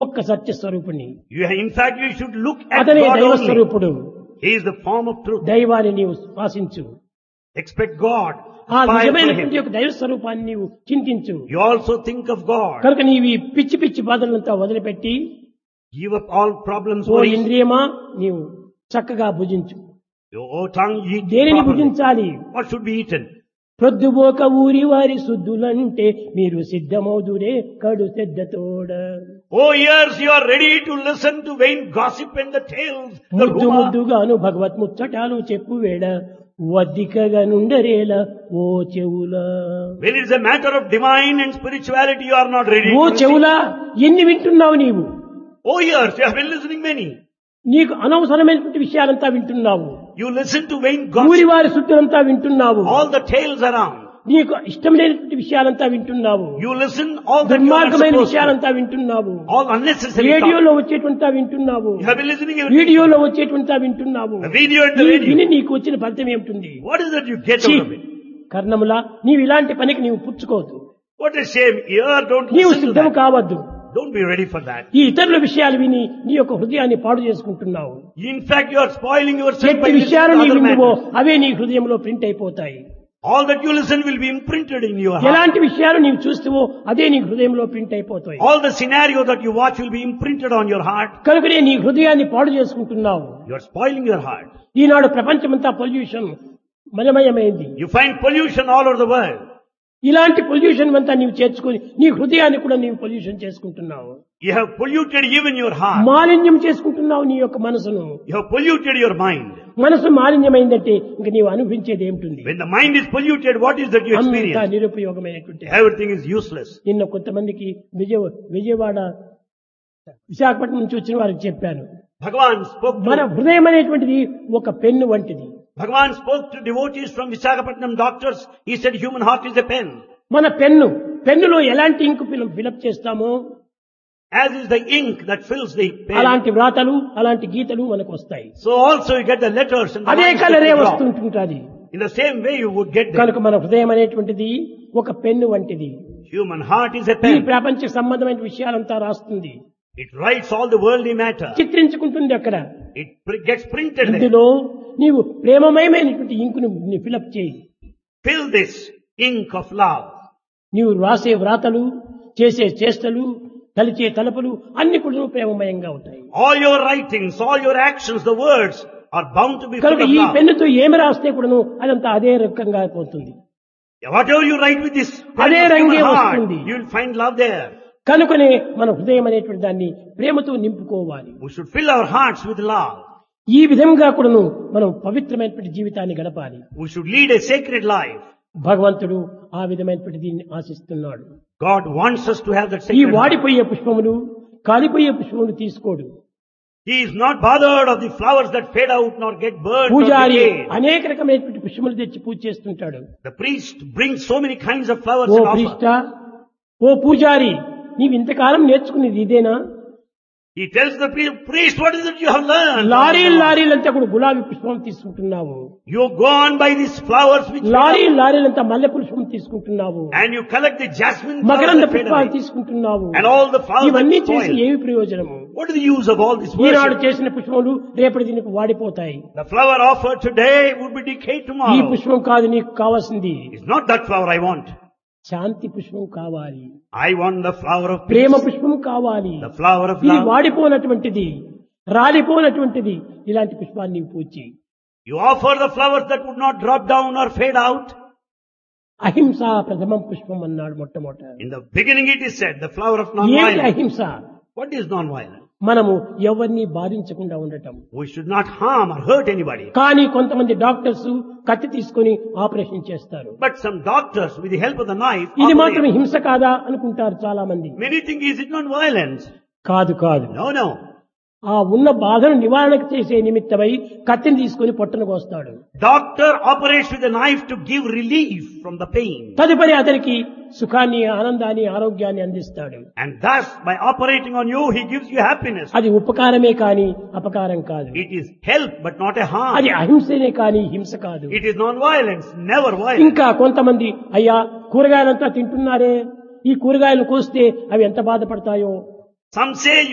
ఒక్క సత్య స్వరూపుణ్ణి You, in fact, you should look at అతనే God దైవ only. స్వరూపుడు He is the form of truth. దైవాన్ని నీవు శ్వాసించు Expect God. ఆ Aspire for నిజమైనటువంటి Him. యొక్క దైవ స్వరూపాన్ని నీవు చింతించు You also think of God. కనుక నీవు ఈ పిచ్చి పిచ్చి బాధలంతా వదిలిపెట్టి Give up all problems. ఓ worries. ఇంద్రియమా నీవు చక్కగా భుజించు Your oh, tongue eat దేనిని properly. భుజించాలి What should be eaten? ప్రొద్దుబోక ఊరి వారి శుద్ధులంటే మీరు సిద్ధమౌదురే కడు శ్రద్ధతోడ Oh ears, you are ready to listen to vain gossip and the tales. The ముద్దు rumor. ముద్దుగాను భగవత్ ముచ్చటాలు చెప్పు వేడ వద్దికగా నుండరేల ఓ చెవులా When it is a matter of divine and spirituality, you are not ready. Oh to listen. చెవులా ఎన్ని వింటున్నావు నీవు Oh ears, you have been listening many. నీకు అనవసరమైనటువంటి విషయాలంతా వింటున్నావు You listen to vain ఊరి gossip. వారి శుద్ధులంతా వింటున్నావు All the tales around. నీకు ఇష్టం లేనటువంటి విషయాలంతా వింటున్నావు You listen all that you are దుర్మార్గమైన supposed to. విషయాలంతా వింటున్నావు All unnecessary talk. రేడియోలో వచ్చేటువంటి వింటున్నావు You have been listening everything. వీడియోలో వచ్చేటువంటి వింటున్నావు The video and the ఈ radio. విని నీకు వచ్చిన ఫలితం ఏమిటి What is that you get ఛీ! out of it? కర్ణములా నీవు ఇలాంటి పనికి నీవు పుచ్చుకోవద్దు What a shame. Ear, don't నీవు listen to సిద్ధం that. కావద్దు Don't be ready for that. ఈ ఇతరుల విషయాలు విని నీ యొక్క హృదయాన్ని పాడు చేసుకుంటున్నావు In fact, you are spoiling yourself by ఎట్టి listening విషయాలు to నీ other విందువో matters. అవే నీ హృదయంలో ప్రింట్ అయిపోతాయి All that you listen will be imprinted in your heart. ఎలాంటి విషయాలు నీవు చూస్తావో అదే నీ హృదయంలో ప్రింట్ అయిపోతాయి All the scenario that you watch will be imprinted on your heart. కనుకనే నీ హృదయాన్ని పాడు చేసుకుంటున్నావు You are spoiling your heart. ఈనాడు ప్రపంచమంతా పొల్యూషన్ మలమయమైంది You find pollution all over the world. ఇలాంటి పొల్యూషన్ అంతా నీవు చేర్చుకొని నీ హృదయాన్ని కూడా నీవు పొల్యూషన్ చేసుకుంటున్నావు You have polluted even your heart. మాలిన్యం చేసుకుంటున్నావు నీ యొక్క మనసును You have polluted your mind. మనసు మాలిన్యమైందంటే ఇంక నీవు అనుభవించేది ఏమిటి When the mind is polluted, what is that you అంతా experience? నిరుపయోగమైనటువంటి Everything is useless. నిన్న కొంతమందికి విజయ విజయవాడ విశాఖపట్నం నుంచి వచ్చిన వారికి చెప్పాను Bhagavan spoke మన to, హృదయం అనేటువంటిది ఒక పెన్ను వంటిది Bhagavan spoke to devotees from Visakhapatnam doctors. He said human heart is a pen. మన పెన్ను పెన్నులో ఎలాంటి ఇంకు ఫిలప్ చేస్తామో As is the ink that fills the pen. అలాంటి వ్రాతలు అలాంటి గీతలు మనకు వస్తాయి So also you get the letters and the అదే lines that కలరే you draw. వస్తుంటుంటుంది In the same way you would get the కనుక మన హృదయం అనేటువంటిది ఒక పెన్ను వంటిది human heart is a ఈ pen. ప్రపంచ సంబంధమైన విషయాలంతా రాస్తుంది It writes all the worldly matter. చిత్రించుకుంటుంది అక్కడ It pr- gets printed there. ఇందులో నీవు ప్రేమమయమైనటువంటి ఇంకును ఫిలప్ చేయి Fill this ink of love. నీవు రాసే వ్రాతలు చేసే చేష్టలు తలిచే తలపులు అన్ని కూడా ప్రేమమయంగా ఉంటాయి All your writings, all your actions, the words are bound to be full కనుక of ఈ love. పెన్నుతో ఏమి రాస్తే కూడాను అదంతా అదే రకంగా పోతుంది Whatever you write with this pen అదే of human రంగే heart, వస్తుంది. you will find love there. కనుకనే మన హృదయం అనేటువంటి దాన్ని ప్రేమతో నింపుకోవాలి We should fill our hearts with love. ఈ విధంగా కూడాను మనం పవిత్రమైనటువంటి జీవితాన్ని గడపాలి We should lead a sacred life. భగవంతుడు ఆ విధమైనటువంటి దీన్ని ఆశిస్తున్నాడు God wants us to have that ఈ sacred heart. వాడిపోయే పుష్పములు కాలిపోయే పుష్పములు తీసుకోడు He is not bothered of the flowers that fade out nor get burned or పూజారి decayed. అనేక రకమైనటువంటి పుష్పములు తెచ్చి పూజ చేస్తుంటాడు The priest brings so many kinds of flowers oh and offer. ప్రిష్ట ఓ పూజారి నీవు ఇంతకాలం నేర్చుకునేది ఇదేనా He tells the priest, priest, what is it you have learned? లారీలు లారీలంతా కూడా గులాబీ పుష్పం తీసుకుంటున్నావు You go on by these flowers which lorry లారీలంతా మల్లె పుష్పం తీసుకుంటున్నావు and you collect the jasmine flowers మకరంద that fade పుష్పాలు away. తీసుకుంటున్నావు And all the flowers ఇవన్నీ that చేసి spoil. ఏమి ప్రయోజనము What is the use of all this Eenadu worship? చేసిన పుష్పములు రేపటి దీనికి వాడిపోతాయి The flower offered today would be decayed ఈ tomorrow. పుష్పం కాదు నీకు కావాల్సింది It's not that flower I want. శాంతి పుష్పం కావాలి I want the flower of peace. ప్రేమ పుష్పం కావాలి The flower of ఇది love. వాడిపోనటువంటిది రాలిపోనటువంటిది ఇలాంటి పుష్పాన్ని నీవు పూచి You offer the flowers that would not drop down or fade out. అహింస ప్రథమం పుష్పం అన్నాడు మొట్టమొదట In the beginning it is said, the flower of ఏమిటి non-violence. అహింస What is non-violence? మనము ఎవరిని బాధించకుండా ఉండటం We should not harm or hurt anybody. కానీ కొంతమంది డాక్టర్స్ కత్తి తీసుకొని ఆపరేషన్ చేస్తారు But some doctors, with the help of the knife, ఇది operate. మాత్రం హింస కాదా అనుకుంటారు చాలా మంది many think is it non-violence? కాదు కాదు No, no. ఆ ఉన్న బాధను నివారణ చేసే నిమిత్తమై కత్తిని తీసుకొని పొట్టను కోస్తాడు Doctor operates with a knife to give relief from the pain. తదుపరి అతనికి సుఖాన్ని ఆనందాన్ని ఆరోగ్యాన్ని అందిస్తాడు And thus, by operating on you, he gives you happiness. అది ఉపకారమే కాని అపకారం కాదు It is help, but not a harm. అది అహింసనే కాని హింస కాదు It is non-violence, never violence. ఇంకా కొంతమంది అయ్యా కూరగాయలంతా తింటున్నారే ఈ కూరగాయలు కోస్తే అవి ఎంత బాధపడతాయో Some say